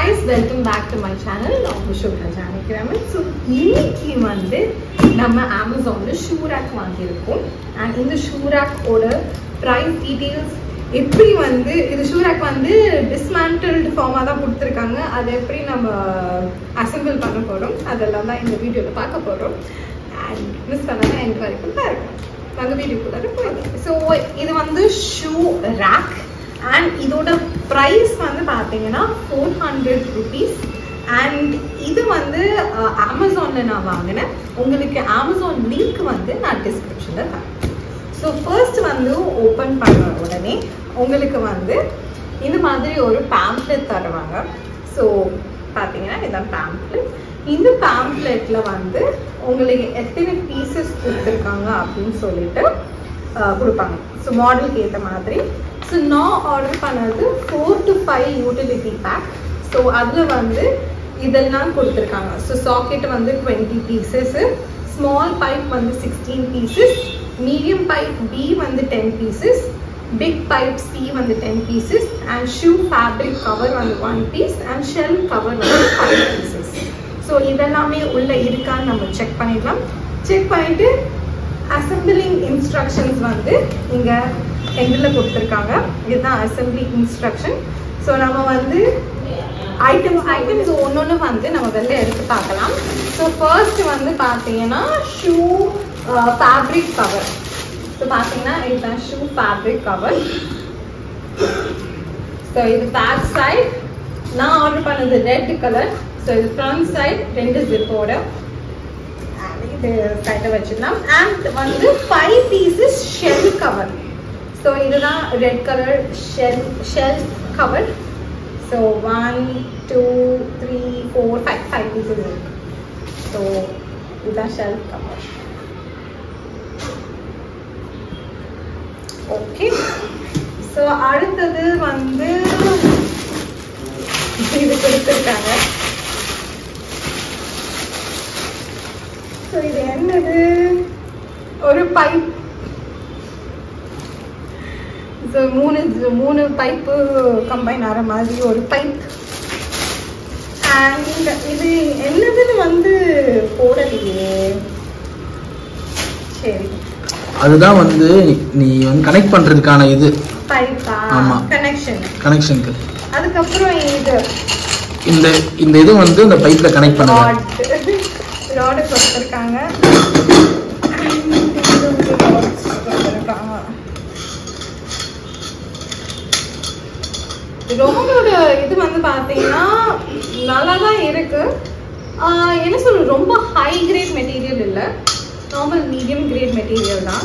guys welcome back to my channel அவங்க ஷோட்டா ஜானிக்கிறாமன் ஸோ இன்னைக்கு வந்து நம்ம அமேசான்ல ஷூ ரேக் வாங்கியிருக்கோம் அண்ட் இந்த ஷூ ரேக்கோட ப்ரைஸ் டீட்டெயில்ஸ் எப்படி வந்து இது ஷூ ரேக் வந்து டிஸ்மேண்டில்டு ஃபார்மாக தான் கொடுத்துருக்காங்க அதை எப்படி நம்ம அசெம்பிள் பண்ண போகிறோம் அதெல்லாம் தான் இந்த வீடியோவில் பார்க்க போகிறோம் அண்ட் மிஸ் பண்ணாமல் எண்ட் வரைக்கும் பாருங்க வாங்க வீடியோக்குள்ளார போயிடலாம் ஸோ இது வந்து ஷூ ரேக் அண்ட் இதோட ப்ரைஸ் வந்து பார்த்தீங்கன்னா ஃபோர் ஹண்ட்ரட் ருபீஸ் அண்ட் இது வந்து அமேசானில் நான் வாங்கினேன் உங்களுக்கு அமேசான் லிங்க் வந்து நான் டிஸ்கிரிப்ஷனில் தரேன் ஸோ ஃபர்ஸ்ட் வந்து ஓப்பன் பண்ண உடனே உங்களுக்கு வந்து இந்த மாதிரி ஒரு பேம்ப்ளெட் தருவாங்க ஸோ பார்த்தீங்கன்னா இதான் பேம்ப்ளெட் இந்த பேம்ப்ளெட்டில் வந்து உங்களுக்கு எத்தனை பீசஸ் கொடுத்துருக்காங்க அப்படின்னு சொல்லிட்டு ஆஹ், கொடுப்பாங்க ஸோ மாடலுக்கு ஏற்ற மாதிரி ஸோ நான் ஆர்டர் பண்ணது four to five utility pack so அதில் வந்து இதெல்லாம் கொடுத்துருக்காங்க ஸோ சாக்கெட் வந்து டுவெண்ட்டி பீசஸ்ஸு ஸ்மால் பைப் வந்து sixteen pieces medium pipe B வந்து ten pieces big pipe C வந்து ten pieces and shoe fabric cover வந்து one piece and shell cover வந்து ஃபைவ் பீசஸ் ஸோ இதெல்லாமே உள்ள இருக்கான்னு நம்ம செக் பண்ணிடலாம் செக் பண்ணிட்டு அசம்பிளிங் இன்ஸ்ட்ரக்ஷன்ஸ் வந்து இங்க எண்டில் கொடுத்துருக்காங்க இதுதான் அசம்பிளி இன்ஸ்ட்ரக்ஷன் ஸோ நம்ம வந்து ஐட்டம்ஸ் ஐட்டம்ஸ் ஒன்று வந்து நம்ம வெளில எடுத்து பார்க்கலாம் ஸோ ஃபர்ஸ்ட் வந்து பார்த்தீங்கன்னா ஷூ ஃபேப்ரிக் கவர் ஸோ பார்த்தீங்கன்னா இதுதான் ஷூ ஃபேப்ரிக் கவர் ஸோ இது பேக் சைட் நான் ஆர்டர் பண்ணது ரெட் கலர் ஸோ இது ஃப்ரண்ட் சைட் ரெண்டு ஜிப்போட இது சைட்டை வச்சிடலாம் அண்ட் வந்து five pieces shell cover so இதுதான் red colour shell shell cover so one two three four five five pieces இருக்கு ஸோ இதுதான் ஷெல் கவர் ஓகே ஸோ அடுத்தது வந்து இது கொடுத்துருக்காங்க ஸோ இது என்னது ஒரு பைப் ஸோ மூணு மூணு பைப்பு கம்பைன் ஆகிற மாதிரி ஒரு பைப் அண்ட் இது என்னதுன்னு வந்து போடலையே சரி அதுதான் வந்து நீ வந்து கனெக்ட் பண்றதுக்கான இது பைப்பா ஆமா. கனெக்ஷன் கனெக்ஷனுக்கு அதுக்கப்புறம் இது இந்த இந்த இது வந்து இந்த பைப்ல கனெக்ட் பண்ணுங்க ராட் ராடு கொடுத்துருக்காங்க கொடுத்துருக்காங்க ரோடோட இது வந்து பார்த்தீங்கன்னா நல்லா தான் இருக்கு ஆஹ் என்ன சொல்றது ரொம்ப ஹை கிரேட் மெட்டீரியல் இல்லை நார்மல் மீடியம் கிரேட் மெட்டீரியல் தான்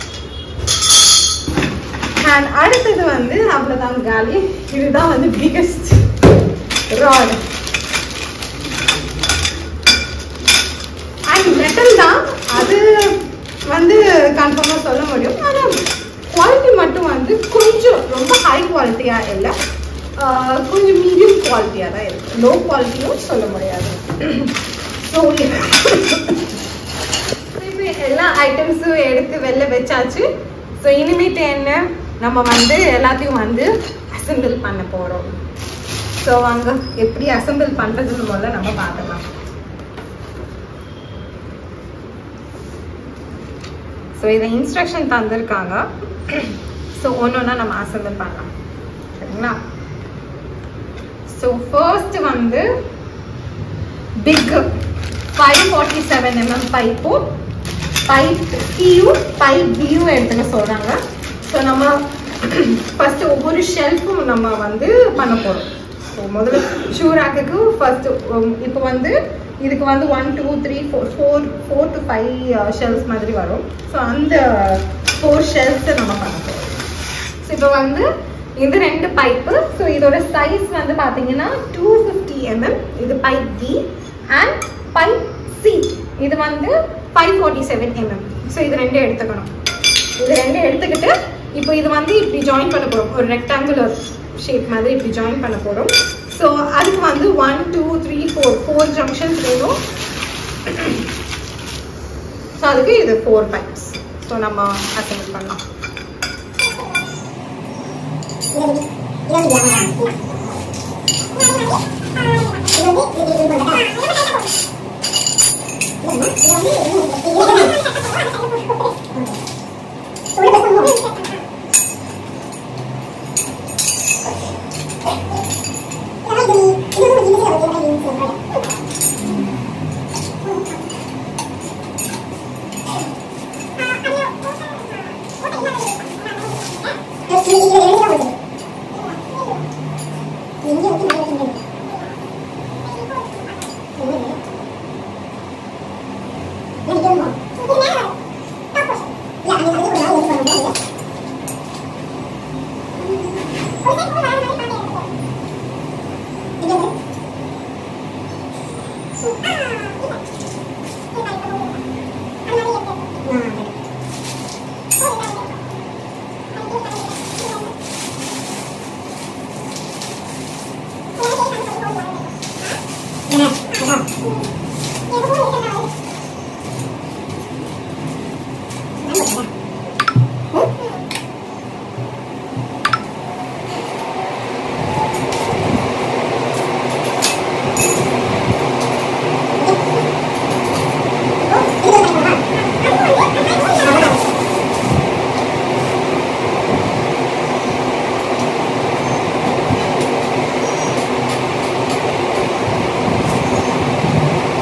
அண்ட் அடுத்தது வந்து அவ்வளோதான் காலி இதுதான் வந்து பிகஸ்ட் ராட் அண்ட் மெட்டல் தான் அது வந்து கன்ஃபார்மாக சொல்ல முடியும் ஆனால் குவாலிட்டி மட்டும் வந்து கொஞ்சம் ரொம்ப ஹை குவாலிட்டியாக இல்லை ஆஹ் கொஞ்சம் மீடியம் குவாலிட்டியாக தான் இருக்கு லோ குவாலிட்டியும் சொல்ல முடியாது ஸோ இப்போ எல்லா ஐட்டம்ஸும் எடுத்து வெளில வச்சாச்சு ஸோ இனிமேட்டு என்ன நம்ம வந்து எல்லாத்தையும் வந்து அசெம்பிள் பண்ண போகிறோம் ஸோ அங்கே எப்படி அசெம்பிள் பண்ணுறதுன்னு முதல்ல நம்ம பார்க்கலாம் ஸோ இதை இன்ஸ்ட்ரக்ஷன் தந்திருக்காங்க ஸோ ஒன்று ஒன்றா நம்ம அசெம்பிள் பண்ணலாம் சரிங்களா ஸோ ஃபர்ஸ்ட் வந்து big five forty seven mm பைப்பும் பைப் சியும் பைப் பியும் எடுத்துக்க சொல்கிறாங்க ஸோ நம்ம ஃபர்ஸ்ட் ஒவ்வொரு ஷெல்ஃபும் நம்ம வந்து பண்ண போகிறோம் ஸோ முதல்ல ஷூ ரேக்குக்கு ஃபர்ஸ்ட் இப்போ வந்து இதுக்கு வந்து one two three four four four to five shelves மாதிரி வரும் ஸோ அந்த ஃபோர் ஷெல்ஃப்ஸை நம்ம பண்ண போகிறோம் ஸோ இப்போ வந்து இது ரெண்டு பைப்பு ஸோ இதோட சைஸ் வந்து பார்த்தீங்கன்னா டூ ஃபிஃப்டி எம்எம் இது pipe D and pipe C இது வந்து five forty seven mm so இது ரெண்டும் எடுத்துக்கணும் இது ரெண்டும் எடுத்துக்கிட்டு இப்போ இது வந்து இப்படி ஜாயின் பண்ண போகிறோம் ஒரு ரெக்டாங்குலர் ஷேப் மாதிரி இப்படி ஜாயின் பண்ண போகிறோம் ஸோ அதுக்கு வந்து one two three four four junctions வேணும் ஸோ அதுக்கு இது ஃபோர் பைப்ஸ் ஸோ நம்ம அசம்பிள் பண்ணலாம் Thank you. ஆ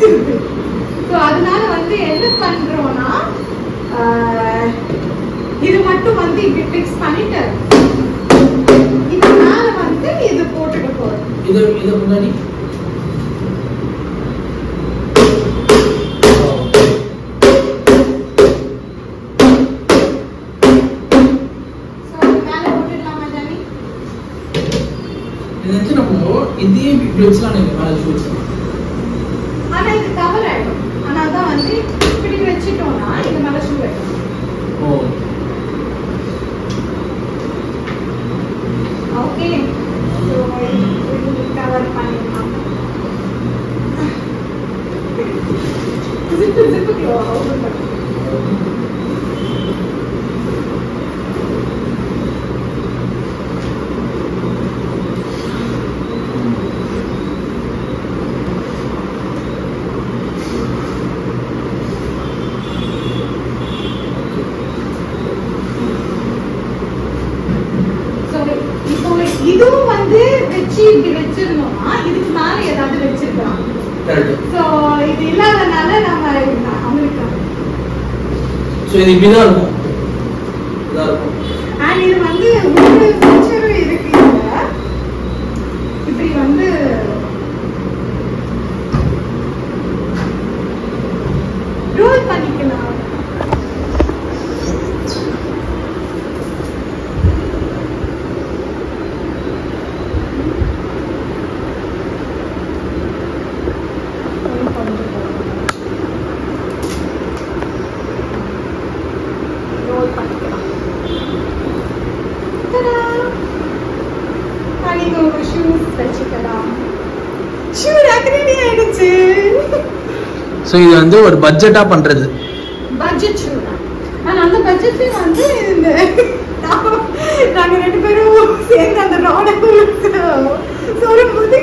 வச்சிருக்கு ஸோ அதனால வந்து என்ன பண்றோம்னா ஆஹ், இது மட்டும் வந்து இப்படி ஃபிக்ஸ் பண்ணிட்டு இது மேல வந்து இது போட்டுட்டு போறோம் இது இது முன்னாடி ஸோ அது மேல போட்டுடலாமா ஜானி இது வந்து நம்ம இதே இப்படி வச்சுலாம் நீங்க மேலே ஷூட்ஸ் ஆனா இது கவர் ஆயிடும் ஆனா தான் வந்து இப்படி வச்சுட்டோம்னா இது மேல ஷூ வைக்கணும் ஓ ஓகே ஸோ கவர் பண்ணிடலாம் ஜிப்பு ஜிப்பு ஓப்பன் பண்ணி So, இப்போ இதுவும் வந்து வச்சு இப்படி வச்சிருந்தோம்னா இதுக்கு மேல ஏதாவது வச்சிருக்கலாம் கரெக்ட் ஸோ இது இல்லாதனால நம்ம அவங்களுக்கு ஸோ இது இப்படி தான் இருக்கும் இதாக இருக்கும் அண்ட் இது வந்து ஒரு ஃபீச்சரும் இருக்கு இதுல இப்படி வந்து ரோல் பண்ணிக்கலாம் ரோல் பண்ணிக்கலாம் Ta-da! நீங்க ஒரு ஷூஸ் வச்சுக்கலாம் ஷூ ரேக் ரெடி ஆயிடுச்சு ஸோ இது வந்து ஒரு பட்ஜெட்டாக பண்ணுறது பட்ஜெட் ஷூ தான் ஆனா அந்த பட்ஜெட்ல வந்து இந்த நாங்க ரெண்டு பேரும் சேர்ந்து அந்த ராட சொல்லும் போது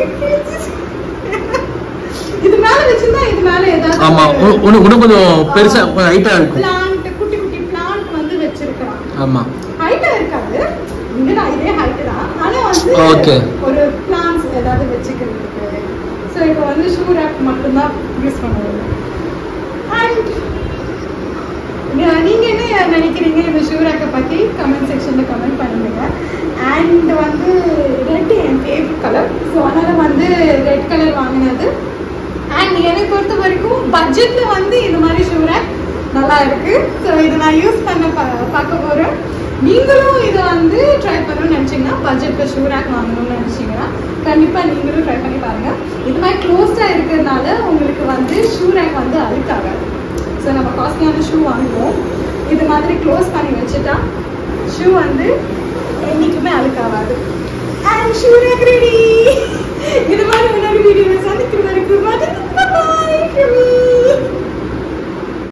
இது மேல வச்சிருந்தா இது மேல ஏதாவது ஆமாம் இன்னும் இன்னும் கொஞ்சம் பெருசாக கொஞ்சம் ஹைட்டாக இருக்கும் பிளான்ட் குட்டி குட்டி பிளான்ட் வந்து வச்சிருக்கலாம் ஆமாம் ஹைட்டா இருக்காது இங்க தான் இதே ஹைட் தான் ஆனா வந்து Okay. ஒரு பிளான்ஸ் ஏதாவது வச்சுக்கிறதுக்கு ஸோ இப்போ வந்து ஷூ ரேக் மட்டும்தான் யூஸ் பண்ணுவோம் அண்ட் நீங்க என்ன நினைக்கிறீங்க இந்த ஷூ ரேக்கை பத்தி கமெண்ட் செக்ஷன்ல கமெண்ட் பண்ணுங்க அண்ட் வந்து ரெட் என் ஃபேவரட் கலர் ஸோ அதனால வந்து ரெட் கலர் வாங்கினது அண்ட் என்னை பொறுத்த வரைக்கும் பட்ஜெட்ல வந்து இந்த மாதிரி ஷூ ரேக் நல்லா இருக்கு ஸோ இதை நான் யூஸ் பண்ண பா- பார்க்க போறேன் நீங்களும் இதை வந்து ட்ரை பண்ணணும்னு நினைச்சீங்கன்னா பட்ஜெட்ல ஷூ ரேக் வாங்கணும்னு நினைச்சீங்கன்னா கண்டிப்பா நீங்களும் ட்ரை பண்ணி பாருங்க இது மாதிரி க்ளோஸ்டா இருக்கிறதுனால உங்களுக்கு வந்து ஷூ ரேக் வந்து அழுக்காகாது ஸோ நம்ம காஸ்ட்லியான ஷூ வாங்குவோம் இது மாதிரி க்ளோஸ் பண்ணி வச்சுட்டா ஷூ வந்து என்னைக்குமே அழுக்காகாது அண்ட் ஷூ ரேக் ரெடி இது மாதிரி இன்னொரு வீடியோவில் சந்திக்கிற வரைக்கும் பாய்